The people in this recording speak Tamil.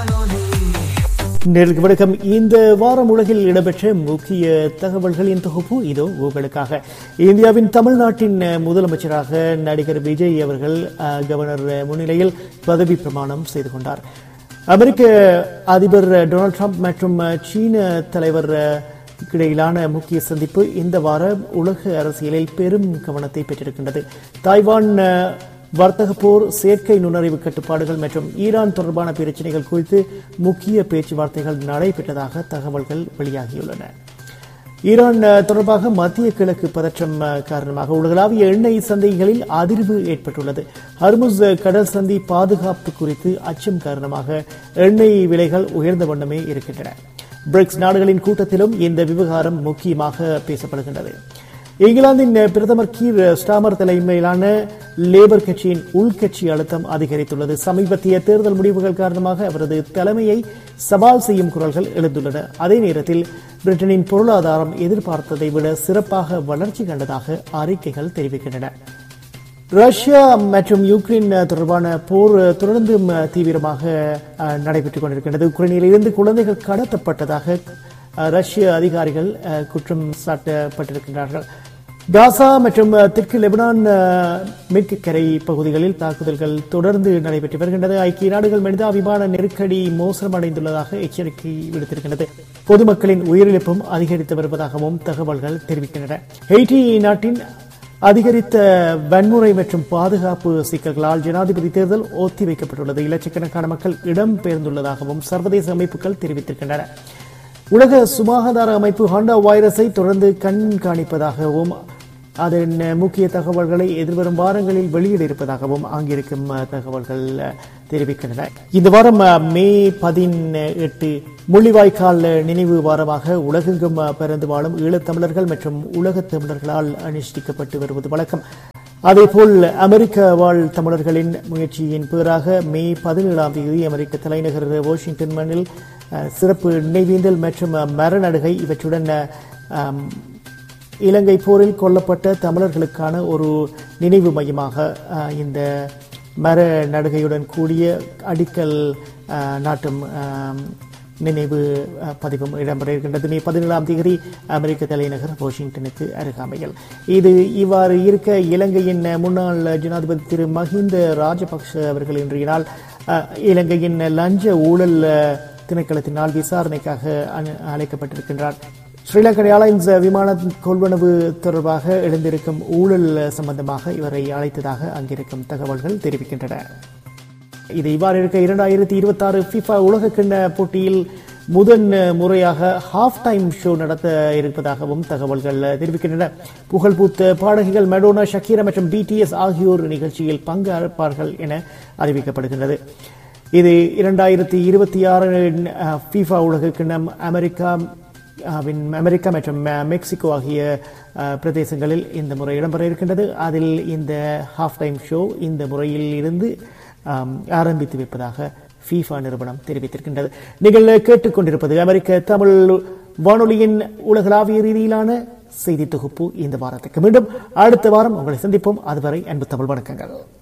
நேருக்கு வணக்கம் இந்த வாரம் உலகில் இடம்பெற்ற முக்கிய தகவல்களின் தொகுப்பு இதோ உங்களுக்காக இந்தியாவின் தமிழ்நாட்டின் முதலமைச்சராக நடிகர் விஜய் அவர்கள் அஹ், கவர்னர் முன்னிலையில் பதவி பிரமாணம் செய்து கொண்டார் அமெரிக்க அதிபர் டொனால்ட் ட்ரம்ப் மற்றும் சீன தலைவர் இடையிலான முக்கிய சந்திப்பு இந்த வாரம் உலக அரசியலில் பெரும் கவனத்தை பெற்றிருக்கின்றது தாய்வான் அஹ், வர்த்தக போர் செயற்கை நுண்ணறிவு கட்டுப்பாடுகள் மற்றும் ஈரான் தொடர்பான பிரச்சனைகள் குறித்து முக்கிய பேச்சுவார்த்தைகள் நடைபெற்றதாக தகவல்கள் வெளியாகியுள்ளன ஈரான் அஹ், தொடர்பாக மத்திய கிழக்கு பதற்றம் அஹ், காரணமாக உலகளாவிய எண்ணெய் சந்தைகளில் அதிர்வு ஏற்பட்டுள்ளது ஹர்முஸ் அஹ், கடல் சந்தி பாதுகாப்பு குறித்து அச்சம் காரணமாக எண்ணெய் விலைகள் உயர்ந்த வண்ணமே இருக்கின்றன பிரிக்ஸ் நாடுகளின் கூட்டத்திலும் இந்த விவகாரம் முக்கியமாக பேசப்படுகின்றது இங்கிலாந்தின் பிரதமர் கீர் ஸ்டாமர் தலைமையிலான லேபர் கட்சியின் உள்கட்சி அழுத்தம் அதிகரித்துள்ளது சமீபத்திய தேர்தல் முடிவுகள் காரணமாக அவரது தலைமையை சவால் செய்யும் குரல்கள் எழுந்துள்ளன அதே நேரத்தில் பிரிட்டனின் பொருளாதாரம் எதிர்பார்த்ததை விட சிறப்பாக வளர்ச்சி கண்டதாக அறிக்கைகள் தெரிவிக்கின்றன ரஷ்யா மற்றும் யுக்ரைன் தொடர்பான போர் தொடர்ந்து தீவிரமாக அஹ், நடைபெற்றுக் கொண்டிருக்கின்றது உக்ரைனில் இருந்து குழந்தைகள் கடத்தப்பட்டதாக அஹ், ரஷ்ய அதிகாரிகள் அஹ், குற்றம் சாட்டப்பட்டிருக்கின்றார்கள் காசா மற்றும் அஹ், தெற்கு லெபனான் அஹ், மேற்கு கரை பகுதிகளில் தாக்குதல்கள் தொடர்ந்து நடைபெற்று வருகின்றது ஐக்கிய நாடுகள் மனிதா விமான நெருக்கடி மோசமடைந்துள்ளதாக எச்சரிக்கை விடுத்திருக்கின்றது பொதுமக்களின் உயிரிழப்பும் அதிகரித்து வருவதாகவும் தகவல்கள் தெரிவிக்கின்றன ஹெய்டி நாட்டின் அதிகரித்த வன்முறை மற்றும் பாதுகாப்பு சிக்கல்களால் ஜனாதிபதி தேர்தல் ஒத்திவைக்கப்பட்டுள்ளது இலட்சக்கணக்கான மக்கள் இடம்பெயர்ந்துள்ளதாகவும் சர்வதேச அமைப்புகள் தெரிவித்திருக்கின்றன உலக சுகாதார அமைப்பு ஹாண்டா வைரஸை தொடர்ந்து கண்காணிப்பதாகவும் அதன் முக்கிய தகவல்களை எதிர்வரும் வாரங்களில் வெளியிட இருப்பதாகவும் அங்கிருக்கும் அஹ், தகவல்கள் அஹ், தெரிவிக்கின்றன இந்த வாரம் அஹ், மே பதினெட்டு முள்ளிவாய்க்கால் நினைவு வாரமாக உலகெங்கும் அஹ், பறந்து வாழும் ஈழத்தமிழர்கள் மற்றும் உலகத் தமிழர்களால் அனுஷ்டிக்கப்பட்டு வருவது வழக்கம் அதேபோல் அமெரிக்க வாழ் தமிழர்களின் முயற்சியின் பேராக மே பதினேழாம் தேதி அமெரிக்க தலைநகர் வாஷிங்டன் மண்ணில் அஹ், சிறப்பு நினைவேந்தல் மற்றும் அஹ், மரநடுகை இவற்றுடன் அஹ், இலங்கை போரில் கொல்லப்பட்ட தமிழர்களுக்கான ஒரு நினைவு மையமாக அஹ், இந்த மர நடுகையுடன் கூடிய அடிக்கல் அஹ், நாட்டும் அஹ், நினைவு அஹ், பதிவும் இடம்பெற இருக்கின்றது மே பதினேழாம் தேதி அமெரிக்க தலைநகர் வாஷிங்டனுக்கு அருகாமையில் இது இவ்வாறு இருக்க இலங்கையின் முன்னாள் ஜனாதிபதி திரு மஹிந்த ராஜபக்ஷ அவர்கள் இன்றைய நாள் அஹ், இலங்கையின் லஞ்ச ஊழல் அஹ், திணைக்களத்தினால் விசாரணைக்காக அனு- அழைக்கப்பட்டிருக்கின்றார் ஸ்ரீலங்கன் ஏர்லைன்ஸ் விமான கொள்வனவு தொடர்பாக எழுந்திருக்கும் ஊழல் சம்பந்தமாக இவரை அழைத்ததாக அங்கிருக்கும் தகவல்கள் தெரிவிக்கின்றன இது இவ்வாறு இருக்க இரண்டாயிரத்தி இருபத்தி ஆறு பிஃபா உலகக்கிண்ண போட்டியில் முதன் முறையாக ஹாஃப் டைம் ஷோ நடத்த இருப்பதாகவும் தகவல்கள் தெரிவிக்கின்றன புகழ்பூத்த பாடகிகள் மெடோனா ஷக்கீரா மற்றும் பிடிஎஸ் ஆகியோர் நிகழ்ச்சியில் பங்கேற்பார்கள் என அறிவிக்கப்படுகின்றது இது இரண்டாயிரத்தி இருபத்தி ஆறு ஃபீஃபா உலகக்கிண்ணம் அமெரிக்கா வின் அமெரிக்கா மற்றும் மெ- மெக்சிகோ ஆகிய அஹ், பிரதேசங்களில் இந்த முறை இடம்பெற இருக்கின்றது அதில் இந்த ஹாஃப் டைம் ஷோ இந்த முறையில் இருந்து ஆம், ஆரம்பித்து வைப்பதாக ஃபீஃபா நிறுவனம் தெரிவித்திருக்கின்றது நீங்கள் கேட்டுக்கொண்டிருப்பது அமெரிக்க தமிழ் வானொலியின் உலகளாவிய ரீதியிலான செய்தி தொகுப்பு இந்த வாரத்துக்கு மீண்டும் அடுத்த வாரம் உங்களை சந்திப்போம் அதுவரை அன்பு தமிழ் வணக்கங்கள்